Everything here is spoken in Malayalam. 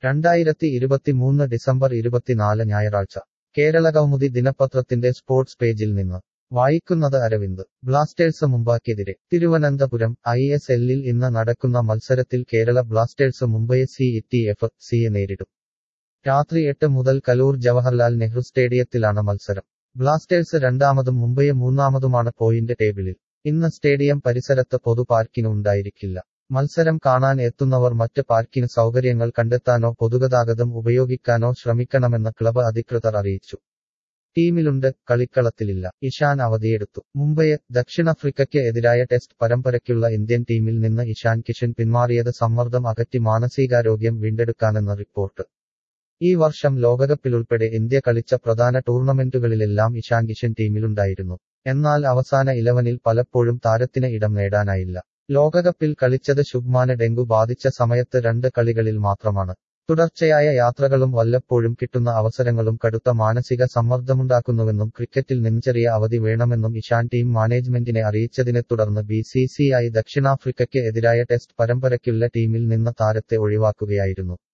രണ്ടായിരത്തി ഇരുപത്തിമൂന്ന് ഡിസംബർ ഇരുപത്തിനാല് ഞായറാഴ്ച കേരള കൗമുദി ദിനപത്രത്തിന്റെ സ്പോർട്സ് പേജിൽ നിന്ന് വായിക്കുന്നത് അരവിന്ദ് ബ്ലാസ്റ്റേഴ്സ് മുംബൈക്കെതിരെ തിരുവനന്തപുരം ഐ എസ് എല്ലിൽ ഇന്ന് നടക്കുന്ന മത്സരത്തിൽ കേരള ബ്ലാസ്റ്റേഴ്സ് മുംബൈയെ സി ടി എഫ് സിയെ നേരിടും രാത്രി എട്ട് മുതൽ കലൂർ ജവഹർലാൽ നെഹ്റു സ്റ്റേഡിയത്തിലാണ് മത്സരം ബ്ലാസ്റ്റേഴ്സ് രണ്ടാമതും മുംബൈയെ മൂന്നാമതുമാണ് പോയിന്റ് ടേബിളിൽ ഇന്ന് സ്റ്റേഡിയം പരിസരത്ത് പൊതു പാർക്കിംഗ് ഉണ്ടായിരിക്കില്ല മത്സരം കാണാൻ എത്തുന്നവർ മറ്റ് പാർക്കിംഗ് സൗകര്യങ്ങൾ കണ്ടെത്താനോ പൊതുഗതാഗതം ഉപയോഗിക്കാനോ ശ്രമിക്കണമെന്ന് ക്ലബ് അധികൃതർ അറിയിച്ചു ടീമിലുണ്ട് കളിക്കളത്തിലില്ല ഇഷാൻ അവധിയെടുത്തു മുംബൈയെ ദക്ഷിണാഫ്രിക്കയ്ക്ക് എതിരായ ടെസ്റ്റ് പരമ്പരയ്ക്കുള്ള ഇന്ത്യൻ ടീമിൽ നിന്ന് ഇഷാൻ കിഷൻ പിന്മാറിയത് സമ്മർദ്ദം അകറ്റി മാനസികാരോഗ്യം വീണ്ടെടുക്കാനെന്ന് റിപ്പോർട്ട് ഈ വർഷം ലോകകപ്പിലുൾപ്പെടെ ഇന്ത്യ കളിച്ച പ്രധാന ടൂർണമെന്റുകളിലെല്ലാം ഇഷാൻ കിഷൻ ടീമിലുണ്ടായിരുന്നു എന്നാൽ അവസാന ഇലവനിൽ പലപ്പോഴും താരത്തിന് ഇടം നേടാനായില്ല ലോകകപ്പിൽ കളിച്ചത് ശുഭ്മാന് ഡെങ്കു ബാധിച്ച സമയത്ത് രണ്ട് കളികളിൽ മാത്രമാണ് തുടർച്ചയായ യാത്രകളും വല്ലപ്പോഴും കിട്ടുന്ന അവസരങ്ങളും കടുത്ത മാനസിക സമ്മർദ്ദമുണ്ടാക്കുന്നുവെന്നും ക്രിക്കറ്റിൽ നെഞ്ചെറിയ അവധി വേണമെന്നും ഇഷാൻ ടീം മാനേജ്മെന്റിനെ അറിയിച്ചതിനെ തുടർന്ന് ബി സി സി ഐ ദക്ഷിണാഫ്രിക്കയ്ക്ക് എതിരായ ടെസ്റ്റ് പരമ്പരയ്ക്കുള്ള ടീമിൽ നിന്ന് താരത്തെ ഒഴിവാക്കുകയായിരുന്നു